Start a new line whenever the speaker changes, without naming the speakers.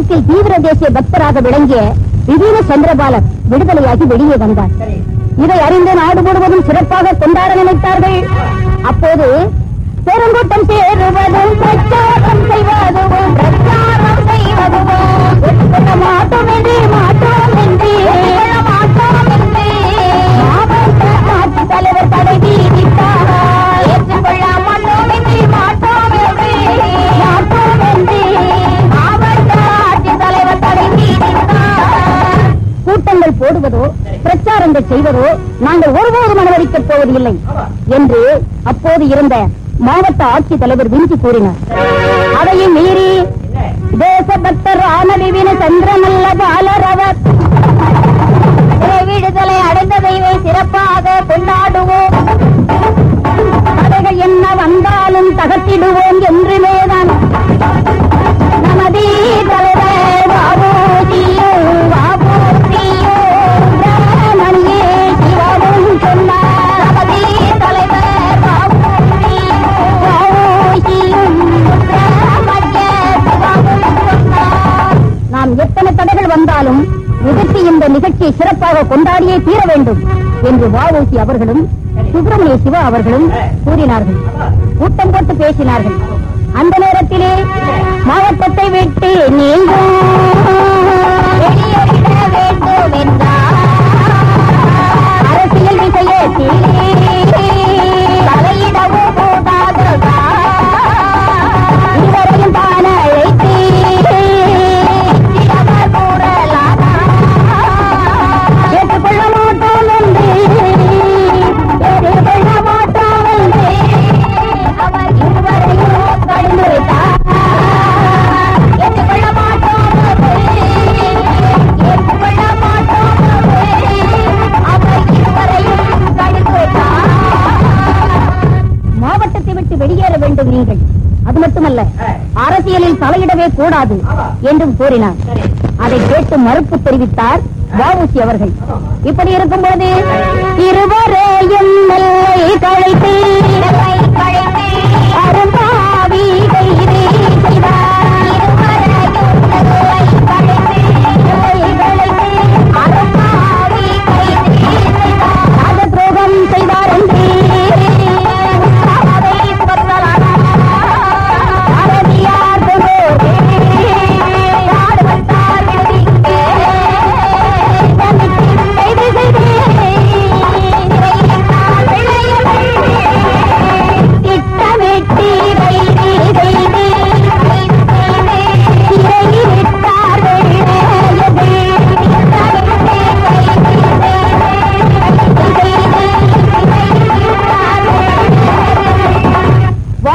நாட்டில் தீவிர தேசிய பக்தராக விளங்கிய விதீன சந்திரபாலர் விடுதலையாகி வெளியே வந்தார் இதை அறிந்து நாடு முழுவதும் சிறப்பாக கொண்டாட நினைத்தார்கள் அப்போது பெருங்கூட்டம் சேருவதும் பிரச்சாரம் செய்வதும் பிரச்சாரம் செய்வதும் வெற்றிக்கொள்ள மாட்டோம் என்று மாட்டோம் என்று மாட்டோம் என்று மாவட்ட ஆட்சித் தலைவர் தடை விதித்தார் ஏற்றுக்கொள்ள மாட்டோம் என்று மாட்டோம் என்று மாட்டோம் என்று மாவட்ட ஆட்சித் தலைவர் தடை விதித்தார் கூட்டங்கள் போடுவதோ பிரச்சாரங்கள் செய்வதோ நாங்கள் ஒருபோதும் அனுமதிக்கப் போவதில்லை என்று அப்போது இருந்த மாவட்ட ஆட்சித் தலைவர் விஞ்சி கூறினார் அதையும் மீறி தேசபக்தர் ஆனவிவின சந்திரமல்ல பாலரவர் விடுதலை அடைந்த தெய்வை சிறப்பாக கொண்டாடுவோம் தடைகள் என்ன வந்தாலும் தகர்த்திடுவோம் என்றுமேதான் நமதி தலைவர் வாபூஜியோ வாபூஜியோ மணியே சிவனும் சொன்னார் நமதி தலைவர் வாபூஜியோ வாபூஜியும் நாம் எத்தனை தடைகள் வந்தாலும் நிகழ்ச்சி இந்த நிகழ்ச்சியை சிறப்பாக கொண்டாடியே தீர வேண்டும் என்று வாவூசி அவர்களும் சுப்பிரமணிய சிவா அவர்களும் கூறினார்கள் கூட்டம் போட்டு பேசினார்கள் அந்த நேரத்திலே மாவட்டத்தை விட்டு நீங்கும் வெளியேறிட வேண்டும் என்றார் அரசியல் விஷயத்திலே தலையிடவும் கூடாததா இருவரையும் தான் அழைத்து சிலவர் கூறலாமா ஏற்றுக்கொள்ள மாட்டோம் என்று ஏற்றுக்கொள்ள மாட்டோம் என்று அவர் இருவரையும் பரிந்துரைத்தார் ஏற்றுக்கொள்ள மாட்டோம் என்று ஏற்றுக்கொள்ள மாட்டோம் என்று அவர் இருவரையும் பரிந்துரைத்தார் மாவட்டத்தை விட்டு வெளியேற வேண்டும் நீங்கள் அது மட்டுமல்ல அரசியலில் தலையிடவே கூடாது என்றும் கூறினார் அதை கேட்டு மறுப்பு தெரிவித்தார் வாவுசி அவர்கள் இப்படி இருக்கும்போது இருவரையும் நெல்லை கழைத்து அரும்ப